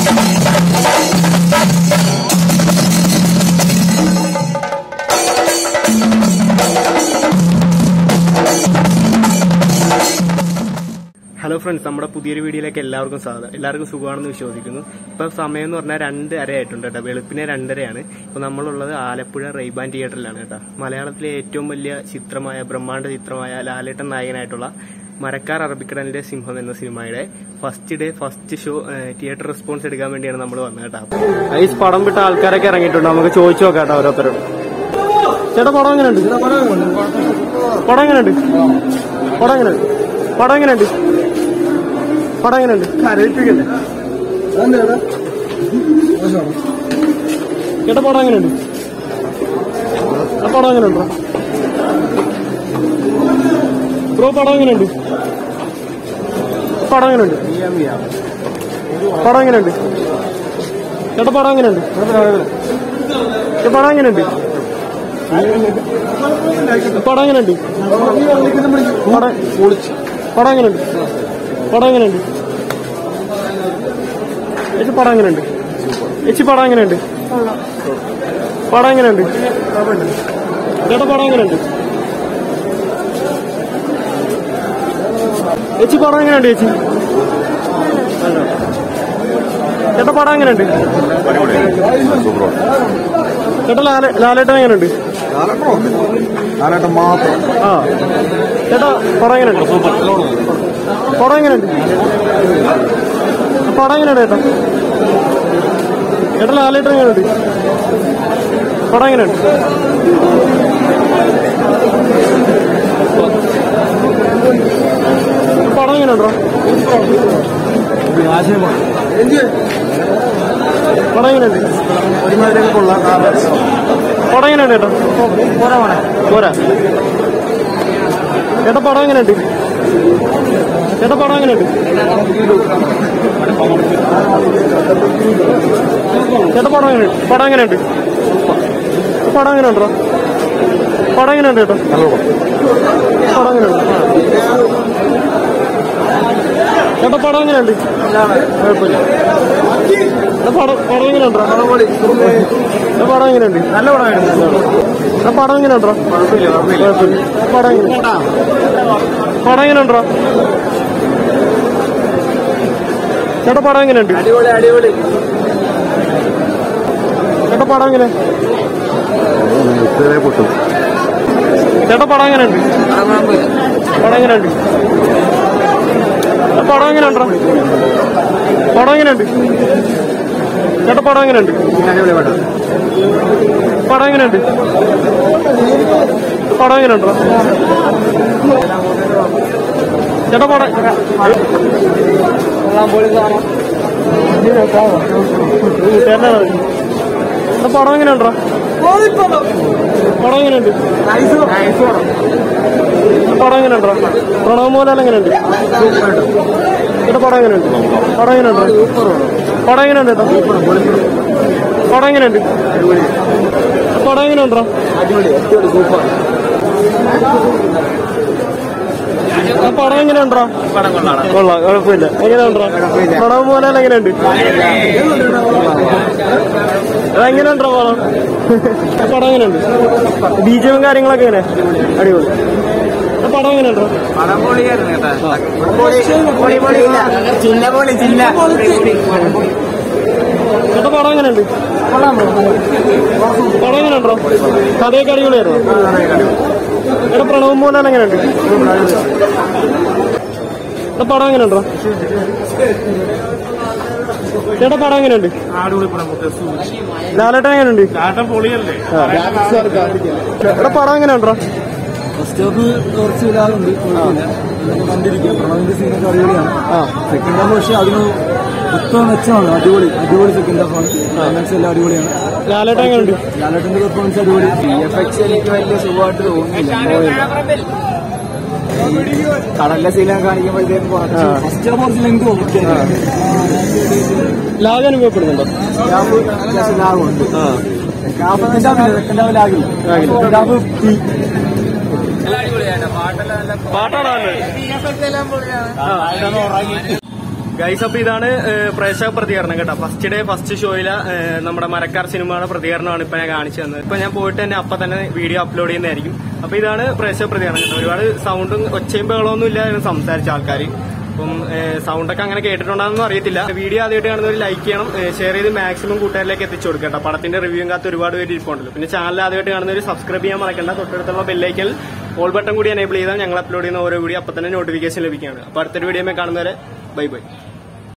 Hello friends നമ്മുടെ പുതിയൊരു വീഡിയോയിലേക്ക് എല്ലാവർക്കും സ്വാഗതം എല്ലാവർക്കും സുഖമാണെന്ന് വിശ്വസിക്കുന്നു ഇപ്പൊ സമയം എന്ന് പറഞ്ഞാൽ രണ്ടര ആയിട്ടുണ്ട് കേട്ടോ വെളുപ്പിനെ രണ്ടരയാണ് ഇപ്പൊ നമ്മളുള്ളത് ആലപ്പുഴ റെയ്ബാൻ തിയേറ്ററിലാണ് കേട്ടോ മലയാളത്തിലെ ഏറ്റവും വലിയ ചിത്രമായ ബ്രഹ്മാണ്ഡ ചിത്രമായ ലാലേട്ടൻ നായകനായിട്ടുള്ള മരക്കാർ അറബിക്കടലിന്റെ സിംഹം എന്ന സിനിമയുടെ first day first show theatre response എടുക്കാൻ വേണ്ടിയാണ് നമ്മൾ വന്നത് കേട്ടോ ഈ പടം വിട്ട ആൾക്കാരൊക്കെ ഇറങ്ങിയിട്ടുണ്ട് നമുക്ക് ചോദിച്ചു നോക്കാം കേട്ടോ ഓരോരുത്തരും ചേട്ടാ പടം എങ്ങനെയുണ്ട് പടം എങ്ങനെയുണ്ട് പടം എങ്ങനെയുണ്ട് പടം എങ്ങനെയുണ്ട് പടം എങ്ങനെയുണ്ട് ചേട്ടാ പടം എങ്ങനെയുണ്ട് ആ പടം എങ്ങനെയുണ്ടോ ബ്രോ പടം എങ്ങനെയുണ്ട് പടം എങ്ങനെയുണ്ട് പടം എങ്ങനെയുണ്ട് ചേട്ടാ പടം എങ്ങനെയുണ്ട് ചേട്ടാ പടം എങ്ങനെയുണ്ട് പടം എങ്ങനെയുണ്ട് പടം പടം എങ്ങനെയുണ്ട് പടം എങ്ങനെയുണ്ട് ചേച്ചി പടം എങ്ങനെയുണ്ട് ചേച്ചി പടം എങ്ങനെയുണ്ട് പടം എങ്ങനെയുണ്ട് ചേട്ടാ പടം എങ്ങനെയുണ്ട് ചേച്ചി പടം എങ്ങനെയുണ്ട് ചേച്ചി ചേട്ടാ പടം എങ്ങനെയുണ്ട് ചേട്ടാ ലാല ലാലേട്ടൻ എങ്ങനെയുണ്ട് ലാലേട്ടൻ മാത്രം ആ ചേട്ടാ പടം എങ്ങനെയുണ്ട് പടം എങ്ങനെയുണ്ട് പടം എങ്ങനെയുണ്ട് ചേട്ടാ ചേട്ടാ ലാലേട്ടൻ എങ്ങനെയുണ്ട് പടം എങ്ങനെയുണ്ട് പടം എങ്ങനെയുണ്ടോ ആശയമാണ് പടം എങ്ങനെയുണ്ട് ഒരുമാതിരിയൊക്കെ കൊള്ളാം കാരണം പടം എങ്ങനെയുണ്ട് ചേട്ടാ പോരാ ചേട്ടാ പടം എങ്ങനെയുണ്ട് ചേട്ടാ പടം എങ്ങനെയുണ്ട് ചേട്ടാ പടം എങ്ങനെയുണ്ട് പടം എങ്ങനെയുണ്ട് പടം എങ്ങനെയുണ്ടോ പടം എങ്ങനെയുണ്ട് ചേട്ടാ പടം എങ്ങനെയുണ്ട് ചേട്ടാ പടം എങ്ങനെയുണ്ട് കുഴപ്പമില്ല ചേട്ടാ പടം പടം എങ്ങനെയുണ്ടോ ചേട്ടാ പടം എങ്ങനെയുണ്ട് നല്ല പടമായിരുന്നു ആ പടം എങ്ങനെ ഉണ്ടോ കുഴപ്പമില്ല പടം എങ്ങനെ പടം എങ്ങനെ ഉണ്ടോ ചേട്ടാ പടം എങ്ങനെയുണ്ട് അടിപൊളി അടിപൊളി ചേട്ടാ പടം എങ്ങനെ പൊട്ടും ചേട്ടാ പടം എങ്ങനെയുണ്ട് പടം എങ്ങനെയുണ്ട് ആ പടം എങ്ങനെ ഉണ്ടോ പടം എങ്ങനെയുണ്ട് ചേട്ടാ പടം എങ്ങനെയുണ്ട് അടിപൊളി പടം പടം എങ്ങനെയുണ്ട് പടം എങ്ങനെയുണ്ടോ ചേട്ടാ പടം ചേട്ടാ പടം എങ്ങനെയുണ്ടോ പടം എങ്ങനെയുണ്ട് പടം എങ്ങനെയുണ്ടോ പ്രണവ് മോഹൻലാൽ എങ്ങനെയുണ്ട് ചേട്ടാ പടം എങ്ങനെയുണ്ട് പടം എങ്ങനെയുണ്ടോ പടം എങ്ങനെയുണ്ട് ചേട്ടാ പടം എങ്ങനെയുണ്ട് പടം എങ്ങനെയുണ്ടോ അടിപൊളി അടിപൊളി സൂപ്പർ ആ പടം എങ്ങനെയുണ്ടോ പടം കൊള്ളാം കൊള്ളാം കുഴപ്പമില്ല എങ്ങനെയുണ്ടോ പ്രണവ് മോഹൻലാൽ എങ്ങനെയുണ്ട് അതെങ്ങനെയുണ്ടോ പടം ആ പടം എങ്ങനെയുണ്ട് ബീജവും കാര്യങ്ങളൊക്കെ എങ്ങനെ അടിപൊളി ആ പടം എങ്ങനെയുണ്ടോ പടം പൊളിയായിരുന്നു കേട്ടോ ചില്ല പൊളി ചില്ല ചേട്ടാ പടം എങ്ങനെയുണ്ട് പടം എങ്ങനെയുണ്ടോ കഥയൊക്കെ അടിപൊളിയായിരുന്നു ചേട്ടാ പ്രണവ് മോഹൻലാൽ എങ്ങനെയുണ്ട് ചേട്ടാ പടം എങ്ങനെയുണ്ടോ ചേട്ടാ പടം എങ്ങനെയുണ്ട് അടിപൊളി പടം ലാലേട്ടൻ എങ്ങനെയുണ്ട് ചാട്ടം പൊളിയല്ലേ എടാ പടം എങ്ങനെയുണ്ടോ ഫസ്റ്റ് ഹാഫ് കുറച്ച് ഇല്ലാതുണ്ട് കുഴപ്പമില്ല ഇതൊക്കെ കണ്ടിരിക്കാം പ്രണവിന്റെ സീനൊക്കെ അടിപൊളിയാണ് ആ സെക്കൻഡ് ഹാഫ് പക്ഷേ അതിന് ഉത്തമ മെച്ചമാണ് അടിപൊളി അടിപൊളി സെക്കൻഡ് ഹാഫാണ് ക്ലൈമാക്സ് എല്ലാം അടിപൊളിയാണ് ലാലേട്ടൻ എങ്ങനെയുണ്ട് ലാലേട്ടന്റെ പെർഫോമൻസ് അടിപൊളി പി എഫ് എക്സ് എനിക്ക് വലിയ സുഖമായിട്ട് തോന്നുന്നില്ല കടലിലെ സീനൊക്കെ കാണിക്കുമ്പോഴത്തേക്കും കുറച്ച് ഫസ്റ്റ് ഹാഫ് കുറച്ച് ലെങ്ത് തോന്നിക്കും ലാഗ് അനുഭവപ്പെടുന്നുണ്ടോ ഹാഫ് അത്യാവശ്യം ലാഭമുണ്ട് ആ ഹാഫ് സെക്കൻഡ് ഹാഫ് ലാഗില്ല ലാഗില്ല. സെക്കൻഡ് ഹാഫ് പീ പാട്ടാണ് ഗൈസ് അപ്പൊ ഇതാണ് ഏഹ്, പ്രേക്ഷക പ്രതികരണം കേട്ടോ ഫസ്റ്റ് ഡേ ഫസ്റ്റ് ഷോയിലെ ഏഹ്, നമ്മുടെ മരക്കാർ സിനിമയുടെ പ്രതികരണമാണ് ഇപ്പൊ ഞാൻ കാണിച്ചു തന്നത് ഇപ്പൊ ഞാൻ പോയിട്ട് തന്നെ അപ്പൊ തന്നെ വീഡിയോ അപ്ലോഡ് ചെയ്യുന്നതായിരിക്കും അപ്പൊ ഇതാണ് പ്രേക്ഷക പ്രതികരണം കേട്ടോ ഒരുപാട് സൗണ്ടും ഒച്ചയും ബഹളമൊന്നും ഇല്ല എന്ന് സംസാരിച്ച ആൾക്കാർ അപ്പം സൗണ്ടൊക്കെ അങ്ങനെ കേട്ടിട്ടുണ്ടാകുന്ന അറിയത്തില്ല വീഡിയോ ആദ്യമായിട്ട് കാണുന്നവർ ലൈക്ക് ചെയ്യണം ഷെയർ ചെയ്ത് മാക്സിമം കൂട്ടുകാരിലേക്ക് എത്തിച്ചു കൊടുക്കുക കേട്ടോ പടത്തിന്റെ റിവ്യൂ കാത്ത് ഒരുപാട് പേര് ഇരിപ്പുണ്ടല്ലോ പിന്നെ ചാനൽ ആദ്യമായിട്ട് കാണുന്നവർ സബ്സ്ക്രൈബ് ചെയ്യാൻ മറക്കണ്ട തൊട്ടടുത്തുള്ള ബെല്ലൈക്കൽ ഓൾ ബട്ടൺ കൂടി എനേബിൾ ചെയ്താൽ ഞങ്ങൾ അപ്ലോഡ് ചെയ്യുന്ന ഓരോ വീഡിയോ അപ്പൊ തന്നെ നോട്ടിഫിക്കേഷൻ ലഭിക്കുകയാണ് അപ്പൊ അടുത്തൊരു വീഡിയോ കാണുന്നവരെ ബൈ ബൈ